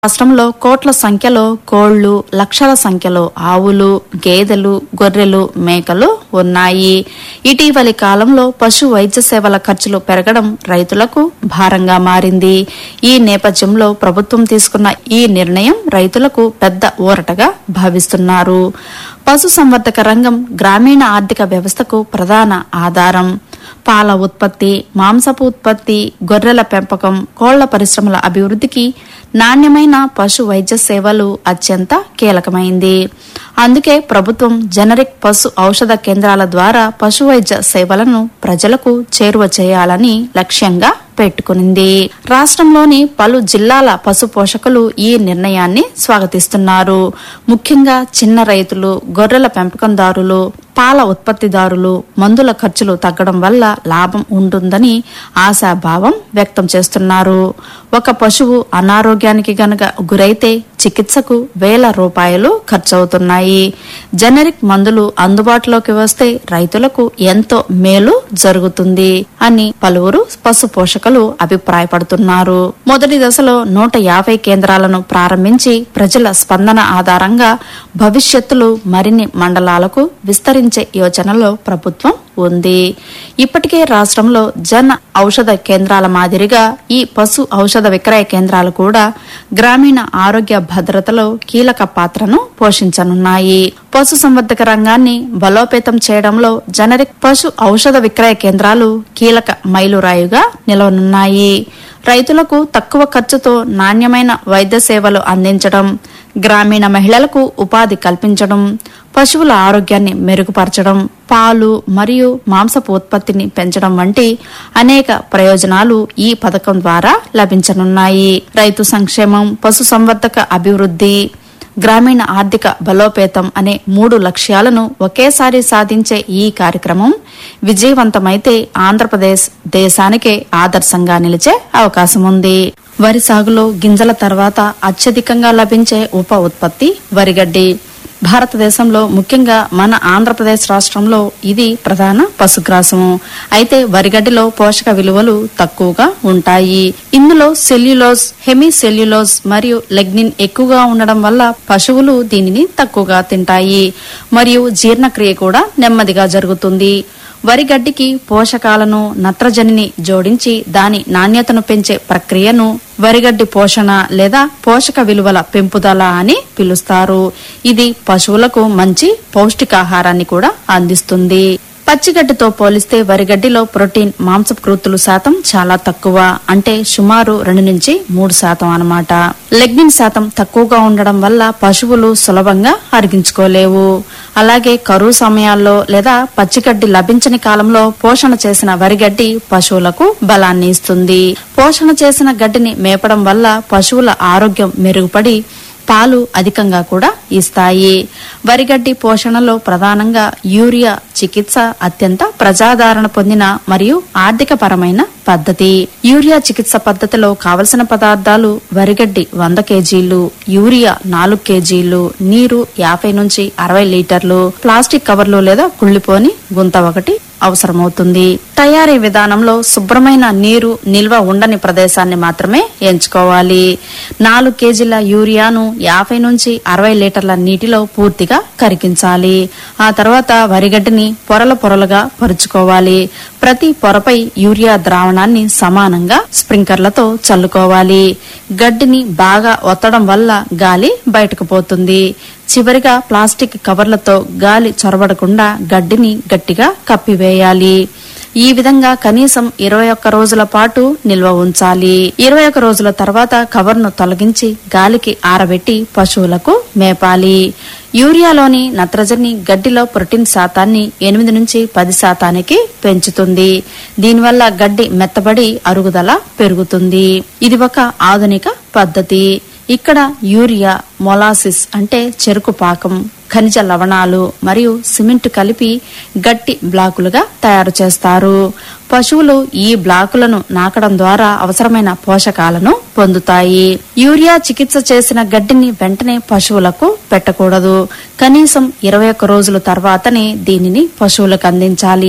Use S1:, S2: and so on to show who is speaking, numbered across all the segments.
S1: రాష్ట్రంలో కోట్ల సంఖ్యలో కోళ్లు లక్షల సంఖ్యలో ఆవులు గేదెలు గొర్రెలు మేకలు ఉన్నాయి ఇటీవలి కాలంలో పశు వైద్య సేవల ఖర్చులు పెరగడం రైతులకు భారంగా మారింది ఈ నేపథ్యంలో ప్రభుత్వం తీసుకున్న ఈ నిర్ణయం రైతులకు పెద్ద ఊరటగా భావిస్తున్నారు పశు సంవర్ధక రంగం గ్రామీణ ఆర్థిక వ్యవస్థకు ప్రధాన ఆధారం పాల ఉత్పత్తి మాంసపు ఉత్పత్తి గొర్రెల పెంపకం కోళ్ల పరిశ్రమల అభివృద్ధికి నాణ్యమైన పశు వైద్య సేవలు అత్యంత కీలకమైంది అందుకే ప్రభుత్వం జనరిక్ పశు ఔషధ కేంద్రాల ద్వారా పశు వైద్య సేవలను ప్రజలకు చేరువ చేయాలని లక్ష్యంగా పెట్టుకునింది రాష్ట్రంలోని పలు జిల్లాల పశు పోషకులు ఈ నిర్ణయాన్ని స్వాగతిస్తున్నారు ముఖ్యంగా చిన్న రైతులు గొర్రెల పెంపకందారులు పాల ఉత్పత్తిదారులు మందుల ఖర్చులు తగ్గడం వల్ల లాభం ఉంటుందని ఆశాభావం వ్యక్తం చేస్తున్నారు ఒక పశువు అనారోగ్యానికి గనక గురైతే చికిత్సకు వేల రూపాయలు ఖర్చవుతున్నాయి జనరిక్ మందులు అందుబాటులోకి వస్తే రైతులకు ఎంతో మేలు జరుగుతుంది అని పలువురు పశు పోషకులు అభిప్రాయపడుతున్నారు మొదటి దశలో నూట యాభై కేంద్రాలను ప్రారంభించి ప్రజల స్పందన ఆధారంగా భవిష్యత్తులో మరిన్ని మండలాలకు విస్తరించే యోచనలో ప్రభుత్వం ఉంది ఇప్పటికే రాష్ట్రంలో జన ఔషధ కేంద్రాల మాదిరిగా ఈ పశు ఔషధ విక్రయ కేంద్రాలు కూడా గ్రామీణ ఆరోగ్య భద్రతలో కీలక పాత్రను పోషించనున్నాయి పశు సంవర్ధక రంగాన్ని బలోపేతం చేయడంలో జనరిక్ పశు ఔషధ విక్రయ కేంద్రాలు కీలక మైలురాయిగా నిలవనున్నాయి రైతులకు తక్కువ ఖర్చుతో నాణ్యమైన వైద్య సేవలు అందించడం గ్రామీణ మహిళలకు ఉపాధి కల్పించడం పశువుల ఆరోగ్యాన్ని మెరుగుపరచడం పాలు మరియు మాంసపు ఉత్పత్తిని పెంచడం వంటి అనేక ప్రయోజనాలు ఈ పథకం ద్వారా లభించనున్నాయి రైతు సంక్షేమం పశు సంవర్ధక అభివృద్ధి గ్రామీణ ఆర్థిక బలోపేతం అనే మూడు లక్ష్యాలను ఒకేసారి సాధించే ఈ కార్యక్రమం విజయవంతమైతే ఆంధ్రప్రదేశ్ దేశానికే ఆదర్శంగా నిలిచే అవకాశం ఉంది వరి సాగులో గింజల తర్వాత అత్యధికంగా లభించే ఉప ఉత్పత్తి వరిగడ్డి భారతదేశంలో ముఖ్యంగా మన ఆంధ్రప్రదేశ్ రాష్ట్రంలో ఇది ప్రధాన పశుగ్రాసము అయితే వరిగడ్డిలో పోషక విలువలు తక్కువగా ఉంటాయి ఇందులో సెల్యులోజ్ హెమీ సెల్యులోజ్ మరియు లెగ్నిన్ ఎక్కువగా ఉండడం వల్ల పశువులు దీనిని తక్కువగా తింటాయి మరియు జీర్ణక్రియ కూడా నెమ్మదిగా జరుగుతుంది వరిగడ్డికి పోషకాలను నత్రజనిని జోడించి దాని నాణ్యతను పెంచే ప్రక్రియను వరిగడ్డి పోషణ లేదా పోషక విలువల పెంపుదల అని పిలుస్తారు ఇది పశువులకు మంచి పౌష్టికాహారాన్ని కూడా అందిస్తుంది పచ్చిగడ్డితో పోలిస్తే వరిగడ్డిలో ప్రోటీన్ మాంసపు క్రూతులు శాతం చాలా తక్కువ అంటే సుమారు రెండు నుంచి మూడు శాతం అన్నమాట లెగ్నిన్ శాతం తక్కువగా ఉండడం వల్ల పశువులు సులభంగా అరిగించుకోలేవు అలాగే కరువు సమయాల్లో లేదా పచ్చిగడ్డి లభించని కాలంలో పోషణ చేసిన వరిగడ్డి పశువులకు బలాన్ని ఇస్తుంది పోషణ చేసిన గడ్డిని మేపడం వల్ల పశువుల ఆరోగ్యం మెరుగుపడి పాలు అధికంగా కూడా ఇస్తాయి వరిగడ్డి పోషణలో ప్రధానంగా యూరియా చికిత్స అత్యంత ప్రజాదరణ పొందిన మరియు ఆర్థిక పరమైన పద్ధతి యూరియా చికిత్స పద్ధతిలో కావలసిన పదార్థాలు వరిగడ్డి వంద కేజీలు యూరియా నాలుగు కేజీలు నీరు యాభై నుంచి అరవై లీటర్లు ప్లాస్టిక్ కవర్లు లేదా కుళ్ళిపోని గుంత ఒకటి అవసరమవుతుంది తయారీ విధానంలో శుభ్రమైన నీరు నిల్వ ఉండని ప్రదేశాన్ని మాత్రమే ఎంచుకోవాలి నాలుగు కేజీల యూరియాను యాభై నుంచి అరవై లీటర్ల నీటిలో పూర్తిగా కరిగించాలి ఆ తర్వాత వరిగడ్డిని పొరల పొరలుగా పరుచుకోవాలి ప్రతి పొరపై యూరియా ద్రావణాన్ని సమానంగా స్ప్రింకర్లతో చల్లుకోవాలి గడ్డిని బాగా ఒత్తడం వల్ల గాలి బయటకు పోతుంది చివరిగా ప్లాస్టిక్ కవర్లతో గాలి చొరబడకుండా గడ్డిని గట్టిగా కప్పివేయాలి ఈ విధంగా కనీసం ఇరవై ఒక్క రోజుల పాటు నిల్వ ఉంచాలి ఇరవై ఒక్క రోజుల తర్వాత కవర్ను తొలగించి గాలికి ఆరబెట్టి పశువులకు మేపాలి యూరియాలోని నత్రజని గడ్డిలో ప్రోటీన్ శాతాన్ని ఎనిమిది నుంచి పది శాతానికి పెంచుతుంది దీనివల్ల గడ్డి మెత్తబడి అరుగుదల పెరుగుతుంది ఇది ఒక ఆధునిక పద్ధతి ఇక్కడ యూరియా మొలాసిస్ అంటే చెరుకు పాకం ఖనిజ లవణాలు మరియు సిమెంట్ కలిపి గట్టి బ్లాకులుగా తయారు చేస్తారు పశువులు ఈ బ్లాకులను నాకడం ద్వారా అవసరమైన పోషకాలను పొందుతాయి యూరియా చికిత్స చేసిన గడ్డిని వెంటనే పశువులకు పెట్టకూడదు కనీసం ఇరవై ఒక్క రోజుల తర్వాతనే దీనిని పశువులకు అందించాలి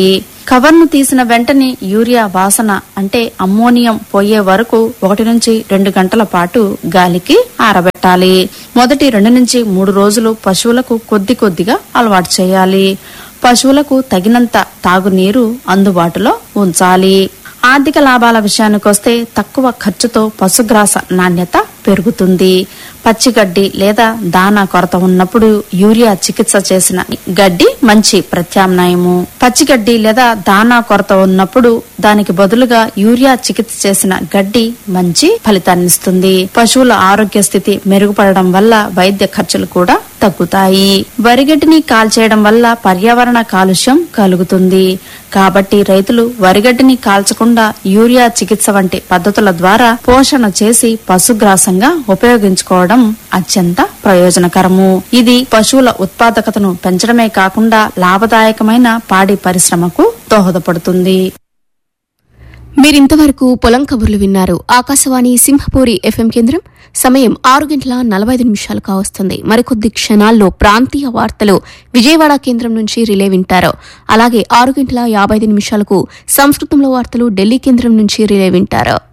S1: కవర్ను తీసిన వెంటనే యూరియా వాసన అంటే అమ్మోనియం పోయే వరకు ఒకటి నుంచి రెండు గంటల పాటు గాలికి ఆరబెట్టాలి మొదటి రెండు నుంచి మూడు రోజులు పశువులకు కొద్ది కొద్దిగా అలవాటు చేయాలి పశువులకు తగినంత తాగునీరు అందుబాటులో ఉంచాలి ఆర్థిక లాభాల విషయానికొస్తే తక్కువ ఖర్చుతో పశుగ్రాస నాణ్యత పెరుగుతుంది పచ్చిగడ్డి లేదా దానా కొరత ఉన్నప్పుడు యూరియా చికిత్స చేసిన గడ్డి మంచి ప్రత్యామ్నాయము పచ్చిగడ్డి లేదా దానా కొరత ఉన్నప్పుడు దానికి బదులుగా యూరియా చికిత్స చేసిన గడ్డి మంచి ఫలితాన్నిస్తుంది పశువుల ఆరోగ్య స్థితి మెరుగుపడడం వల్ల వైద్య ఖర్చులు కూడా తగ్గుతాయి వరిగడ్డిని కాల్చేయడం వల్ల పర్యావరణ కాలుష్యం కలుగుతుంది కాబట్టి రైతులు వరిగడ్డిని కాల్చకుండా యూరియా చికిత్స వంటి పద్ధతుల ద్వారా పోషణ చేసి పశుగ్రాసంగా ఉపయోగించుకోవడం అత్యంత ప్రయోజనకరము ఇది పశువుల ఉత్పాదకతను పెంచడమే కాకుండా లాభదాయకమైన పాడి పరిశ్రమకు దోహదపడుతుంది
S2: మీరింతవరకు పొలం కబుర్లు విన్నారు ఆకాశవాణి సింహపూరి ఎఫ్ఎం కేంద్రం సమయం ఆరు గంటల నలభై ఐదు నిమిషాలు కావస్తుంది మరికొద్ది క్షణాల్లో ప్రాంతీయ వార్తలు విజయవాడ కేంద్రం నుంచి రిలే వింటారు అలాగే ఆరు గంటల యాభై ఐదు నిమిషాలకు సంస్కృతంలో వార్తలు ఢిల్లీ కేంద్రం నుంచి రిలే వింటారు